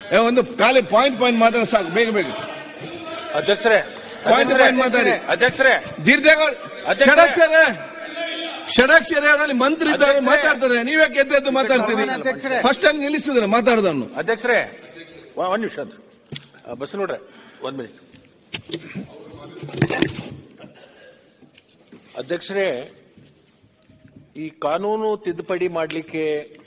ಏ, ಒಂದು ಖಾಲಿ ಪಾಯಿಂಟ್ ಪಾಯಿಂಟ್ ಮಾತಾಡ ಸಾಕು ಬೇಗ ಬೇಗ ಅಧ್ಯಕ್ಷರೇ ಪಾಯಿಂಟ್ ಪಾಯಿಂಟ್ ಮಾತಾಡಿ ಅಧ್ಯಕ್ಷರೇ ಜೀರ್ದೇಗೌಡ ಅಧ್ಯಕ್ಷರೇ. ಷಡಕ್ಷರ ಷಡಕ್ಷರ ಅವರಲ್ಲಿ ಮಂತ್ರಿ ಇದ್ದಾರೆ ಅಧ್ಯಕ್ಷರೇ. ಮಾತಾಡ್ತಾರೆ ನೀವೇ ಎದ್ದು ಮಾತಾಡ್ತೀರಿ ಅಧ್ಯಕ್ಷರೇ. ಫಸ್ಟ್ ಅಲ್ಲಿ ನಿಲ್ಲಿಸುದಿಲ್ಲ ಮಾತಾಡೋದನ್ನು ಅಧ್ಯಕ್ಷರೇ ಒ- ಒಂದ್ ನಿಮಿಷ ಅದು ಬಸ್ ನೋಡ್ರೆ ಒಂದ್ ಮಿನಿಟ್ ಅಧ್ಯಕ್ಷರೇ ಈ ಕಾನೂನು ತಿದ್ದುಪಡಿ ಮಾಡಲಿಕ್ಕೆ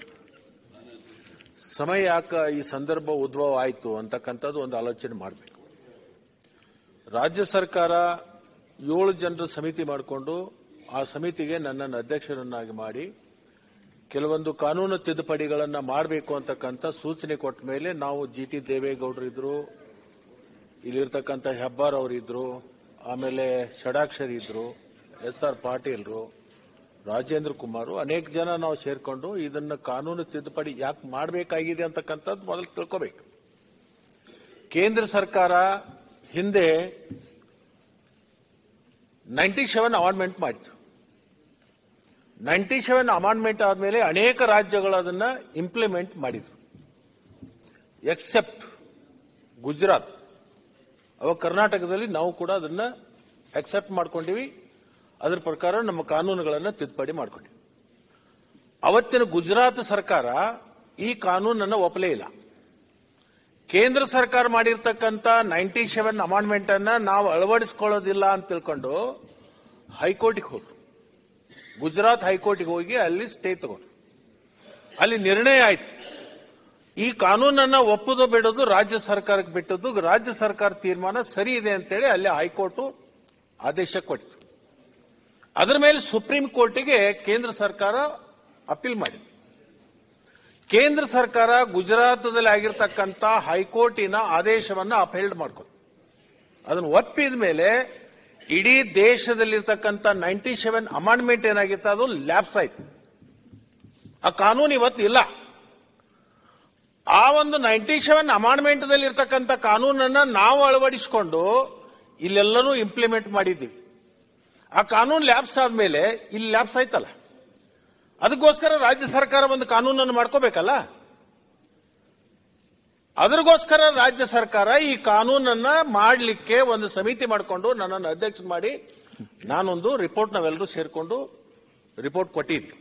ಸಮಯ ಯಾಕ ಈ ಸಂದರ್ಭ ಉದ್ಭವ ಆಯಿತು ಅಂತಕ್ಕಂಥದ್ದು ಒಂದು ಆಲೋಚನೆ ಮಾಡಬೇಕು ರಾಜ್ಯ ಸರ್ಕಾರ ಏಳು ಜನರ ಸಮಿತಿ ಮಾಡಿಕೊಂಡು ಆ ಸಮಿತಿಗೆ ನನ್ನನ್ನು ಅಧ್ಯಕ್ಷರನ್ನಾಗಿ ಮಾಡಿ ಕೆಲವೊಂದು ಕಾನೂನು ತಿದ್ದುಪಡಿಗಳನ್ನ ಮಾಡಬೇಕು ಅಂತಕ್ಕಂಥ ಸೂಚನೆ ಕೊಟ್ಟ ಮೇಲೆ ನಾವು ಜಿ ಟಿ ದೇವೇಗೌಡರು ಇದ್ರು ಇಲ್ಲಿರ್ತಕ್ಕಂಥ ಹೆಬ್ಬಾರ್ ಅವರಿದ್ರು ಆಮೇಲೆ ಷಡಾಕ್ಷರಿ ಇದ್ರು ಎಸ್ ಆರ್ ಪಾಟೀಲ್ರು ರಾಜೇಂದ್ರ ಕುಮಾರ್ ಅನೇಕ ಜನ ನಾವು ಸೇರ್ಕೊಂಡು ಇದನ್ನ ಕಾನೂನು ತಿದ್ದುಪಡಿ ಯಾಕೆ ಮಾಡಬೇಕಾಗಿದೆ ಅಂತಕ್ಕಂಥದ್ದು ಮೊದಲು ತಿಳ್ಕೋಬೇಕು ಕೇಂದ್ರ ಸರ್ಕಾರ ಹಿಂದೆ ನೈಂಟಿ ಸೆವೆನ್ ಅವಾರ್ಡ್ಮೆಂಟ್ ಮಾಡಿತು ನೈಂಟಿ ಸೆವೆನ್ ಅಮಾಂಡ್ಮೆಂಟ್ ಆದಮೇಲೆ ಅನೇಕ ರಾಜ್ಯಗಳು ಅದನ್ನ ಇಂಪ್ಲಿಮೆಂಟ್ ಮಾಡಿದ್ರು ಎಕ್ಸೆಪ್ಟ್ ಗುಜರಾತ್ ಅವಾಗ ಕರ್ನಾಟಕದಲ್ಲಿ ನಾವು ಕೂಡ ಅದನ್ನ ಅಕ್ಸೆಪ್ಟ್ ಮಾಡ್ಕೊಂಡಿವಿ ಅದರ ಪ್ರಕಾರ ನಮ್ಮ ಕಾನೂನುಗಳನ್ನು ತಿದ್ದುಪಡಿ ಮಾಡ್ಕೊಂಡಿವಿ ಅವತ್ತಿನ ಗುಜರಾತ್ ಸರ್ಕಾರ ಈ ಕಾನೂನನ್ನು ಒಪ್ಪಲೇ ಇಲ್ಲ ಕೇಂದ್ರ ಸರ್ಕಾರ ಮಾಡಿರ್ತಕ್ಕಂಥ ನೈಂಟಿ ಸೆವೆನ್ ಅಮಾಂಡ್ಮೆಂಟ್ ಅನ್ನ ನಾವು ಅಳವಡಿಸ್ಕೊಳ್ಳೋದಿಲ್ಲ ಅಂತ ತಿಳ್ಕೊಂಡು ಹೈಕೋರ್ಟಿಗೆ ಹೋದ್ರು ಗುಜರಾತ್ ಹೈಕೋರ್ಟ್ಗೆ ಹೋಗಿ ಅಲ್ಲಿ ಸ್ಟೇ ತಗೊಂಡ್ರು ಅಲ್ಲಿ ನಿರ್ಣಯ ಆಯ್ತು ಈ ಕಾನೂನನ್ನ ಒಪ್ಪುದು ಬಿಡೋದು ರಾಜ್ಯ ಸರ್ಕಾರಕ್ಕೆ ಬಿಟ್ಟದ್ದು ರಾಜ್ಯ ಸರ್ಕಾರ ತೀರ್ಮಾನ ಸರಿ ಇದೆ ಅಂತೇಳಿ ಅಲ್ಲಿ ಹೈಕೋರ್ಟ್ ಆದೇಶ ಕೊಟ್ಟಿತು ಅದರ ಮೇಲೆ ಸುಪ್ರೀಂ ಕೋರ್ಟಿಗೆ ಕೇಂದ್ರ ಸರ್ಕಾರ ಅಪೀಲ್ ಮಾಡಿದೆ ಕೇಂದ್ರ ಸರ್ಕಾರ ಗುಜರಾತದಲ್ಲಿ ಆಗಿರ್ತಕ್ಕಂಥ ಹೈಕೋರ್ಟಿನ ಆದೇಶವನ್ನ ಅಪಹೆಲ್ಡ್ ಮಾಡ್ಕೊಂಡು ಅದನ್ನು ಒಪ್ಪಿದ ಮೇಲೆ ಇಡೀ ದೇಶದಲ್ಲಿರ್ತಕ್ಕಂಥ ನೈಂಟಿ ಸೆವೆನ್ ಅಮಾಂಡ್ಮೆಂಟ್ ಏನಾಗಿತ್ತು ಅದು ಲ್ಯಾಪ್ಸ್ ಆಯ್ತು ಆ ಕಾನೂನು ಇವತ್ತು ಇಲ್ಲ ಆ ಒಂದು ನೈಂಟಿ ಸೆವೆನ್ ಅಮಾಂಡ್ಮೆಂಟ್ದಲ್ಲಿ ಇರ್ತಕ್ಕಂಥ ಕಾನೂನನ್ನ ನಾವು ಅಳವಡಿಸಿಕೊಂಡು ಇಲ್ಲೆಲ್ಲನೂ ಇಂಪ್ಲಿಮೆಂಟ್ ಮಾಡಿದ್ದೀವಿ ಆ ಕಾನೂನು ಲ್ಯಾಪ್ಸ್ ಆದ್ಮೇಲೆ ಇಲ್ಲಿ ಲ್ಯಾಪ್ಸ್ ಆಯ್ತಲ್ಲ ಅದಕ್ಕೋಸ್ಕರ ರಾಜ್ಯ ಸರ್ಕಾರ ಒಂದು ಕಾನೂನನ್ನು ಮಾಡ್ಕೋಬೇಕಲ್ಲ ಅದಕ್ಕೋಸ್ಕರ ರಾಜ್ಯ ಸರ್ಕಾರ ಈ ಕಾನೂನನ್ನ ಮಾಡಲಿಕ್ಕೆ ಒಂದು ಸಮಿತಿ ಮಾಡಿಕೊಂಡು ನನ್ನನ್ನು ಅಧ್ಯಕ್ಷ ಮಾಡಿ ನಾನೊಂದು ರಿಪೋರ್ಟ್ ನಾವೆಲ್ಲರೂ ಸೇರ್ಕೊಂಡು ರಿಪೋರ್ಟ್ ಕೊಟ್ಟಿದ್ವಿ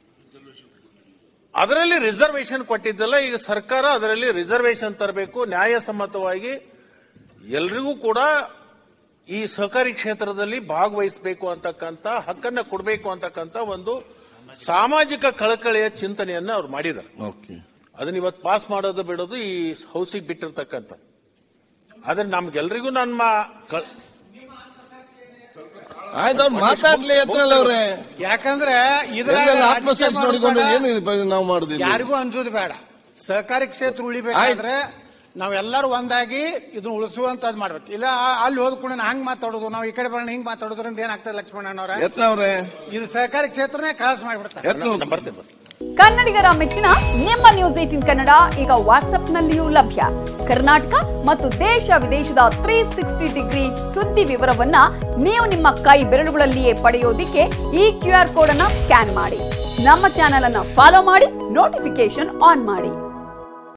ಅದರಲ್ಲಿ ರಿಸರ್ವೇಶನ್ ಕೊಟ್ಟಿದ್ದಲ್ಲ ಈಗ ಸರ್ಕಾರ ಅದರಲ್ಲಿ ರಿಸರ್ವೇಶನ್ ತರಬೇಕು ನ್ಯಾಯಸಮ್ಮತವಾಗಿ ಎಲ್ರಿಗೂ ಕೂಡ ಈ ಸಹಕಾರಿ ಕ್ಷೇತ್ರದಲ್ಲಿ ಭಾಗವಹಿಸಬೇಕು ಅಂತಕ್ಕಂಥ ಹಕ್ಕನ್ನ ಕೊಡಬೇಕು ಅಂತಕ್ಕಂಥ ಒಂದು ಸಾಮಾಜಿಕ ಕಳಕಳಿಯ ಚಿಂತನೆಯನ್ನ ಅವ್ರು ಮಾಡಿದ್ದಾರೆ ಓಕೆ ಅದನ್ನ ಇವತ್ತು ಪಾಸ್ ಮಾಡೋದು ಬಿಡೋದು ಈ ಹೌಸಿಗೆ ಬಿಟ್ಟಿರ್ತಕ್ಕಂಥ ಆದ್ರೆ ನಮ್ಗೆಲ್ರಿಗೂ ನಮ್ಮ ಕ- ಆಯ್ತು ಅವ್ರು ಮಾತಾಡ್ಲಿ ಎತ್ತನಲ್ಲ ಅವ್ರೆ ಯಾಕಂದ್ರೆ ಇದ್ರಾಗ ಎಲ್ಲೆಲ್ಲ ರಾಜಕೀಯ ಆತ್ಮಸಾಕ್ಷಿ ನೋಡಿಕೊಂಡು ಮಾಡೋದು ಏನು ಇದು ಬ- ನಾವು ಮಾಡುದಿಲ್ಲ ಯಾರಿಗೂ ಅನ್ಸೋದು ಬೇಡ ಸಹಕಾರಿ ಕ್ಷೇತ್ರ ಉಳಿಬೇಕಾದ್ರೆ ನಾವೆಲ್ಲರೂ ಒಂದಾಗಿ ಇದನ್ನ ಉಳಿಸುವಂತದ್ ಮಾಡ್ಬೇಕು ಇಲ್ಲ ಆ- ಅಲ್ಲಿ ಹೋದ ಕೂಡ ಹಂಗ್ ಮಾತಾಡೋದು ನಾವು ಈ ಕಡೆ ಬರೋಣ ಹಿಂಗ್ ಮಾತಾಡೋದ್ರಿಂದ ಏನಾಗ್ತದೆ ಲಕ್ಷ್ಮಣನವ್ರ ಎತ್ತನ ಅವ್ರೆ ಇದು ಸಹಕಾರಿ ಕ್ಷೇತ್ರನೇ ಕ್ರಾಸ್ ಮಾಡಿಬಿಡ್ತಾರೆ ಎತ್ತನ ನಾನು ಬರ್ತೀನಿ ಬರ್ತೀನಿ. ಕನ್ನಡಿಗರ ಮೆಚ್ಚಿನ ನಿಮ್ಮ ನ್ಯೂಸ್ ಏಟಿನ್ ಕನ್ನಡ ಈಗ ವಾಟ್ಸ್ಆಪ್ನಲ್ಲಿಯೂ ಲಭ್ಯ ಕರ್ನಾಟಕ ಮತ್ತು ದೇಶ ವಿದೇಶದ ತ್ರೀ ಸಿಕ್ಸ್ಟಿ ಡಿಗ್ರಿ ಸುದ್ದಿ ವಿವರವನ್ನ ನೀವು ನಿಮ್ಮ ಕೈ ಬೆರಳುಗಳಲ್ಲಿಯೇ ಪಡೆಯೋದಿಕ್ಕೆ ಈ ಕ್ಯೂ ಆರ್ ಕೋಡ್ ಅನ್ನ ಸ್ಕ್ಯಾನ್ ಮಾಡಿ ನಮ್ಮ ಚಾನೆಲ್ ಅನ್ನ ಫಾಲೋ ಮಾಡಿ ನೋಟಿಫಿಕೇಶನ್ ಆನ್ ಮಾಡಿ